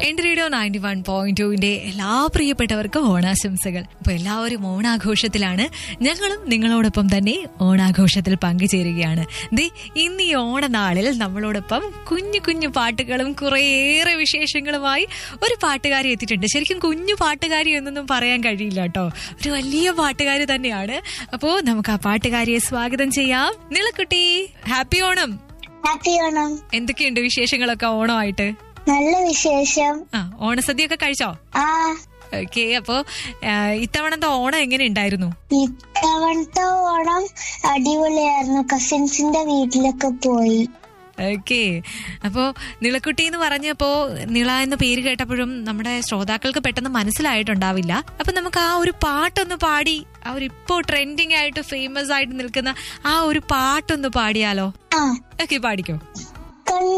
എന്റെ radio ninety one point ടുവിന്റെ എല്ലാ പ്രിയപ്പെട്ടവർക്കും ഓണാശംസകൾ അപ്പൊ എല്ലാവരും ഓണാഘോഷത്തിലാണ് ഞങ്ങളും നിങ്ങളോടൊപ്പം തന്നെ ഓണാഘോഷത്തിൽ പങ്കുചേരുകയാണ് ദേ ഇന്ന് ഈ ഓണനാളിൽ നമ്മളോടൊപ്പം കുഞ്ഞു കുഞ്ഞു പാട്ടുകളും കുറേയേറെ വിശേഷങ്ങളുമായി ഒരു പാട്ടുകാരി എത്തിയിട്ടുണ്ട് ശരിക്കും കുഞ്ഞു പാട്ടുകാരി എന്നൊന്നും പറയാൻ കഴിയില്ല കേട്ടോ ഒരു വലിയ പാട്ടുകാരി തന്നെയാണ് അപ്പോ നമുക്ക് ആ പാട്ടുകാരിയെ സ്വാഗതം ചെയ്യാം നിളക്കുട്ടി ഹാപ്പി ഓണം ഹാപ്പി ഓണം എന്തൊക്കെയുണ്ട് വിശേഷങ്ങളൊക്കെ ഓണമായിട്ട് നല്ല വിശേഷം ആ ഓണസദ്യയൊക്കെ കഴിച്ചോ ആ ഓക്കെ അപ്പോ ആ, ഇത്തവണത്തെ ഓണം എങ്ങനെ ഉണ്ടായിരുന്നു ഇത്തവണത്തെ ഓണം അടിപൊളിയായിരുന്നു കസിൻസിന്റെ വീട്ടിലൊക്കെ പോയി ഓക്കെ അപ്പോ നിളക്കുട്ടി എന്ന് പറഞ്ഞപ്പോ നിള എന്ന പേര് കേട്ടപ്പോഴും നമ്മുടെ ശ്രോതാക്കൾക്ക് പെട്ടെന്ന് മനസ്സിലായിട്ടുണ്ടാവില്ല അപ്പൊ നമുക്ക് ആ ഒരു പാട്ടൊന്ന് പാടി ആ ഒരു ഇപ്പോ ട്രെൻഡിങ് ആയിട്ട് ഫേമസ് ആയിട്ട് നിൽക്കുന്ന ആ ഒരു പാട്ടൊന്ന് പാടിയാലോ ആ ഓക്കെ പാടിക്കോ കൺ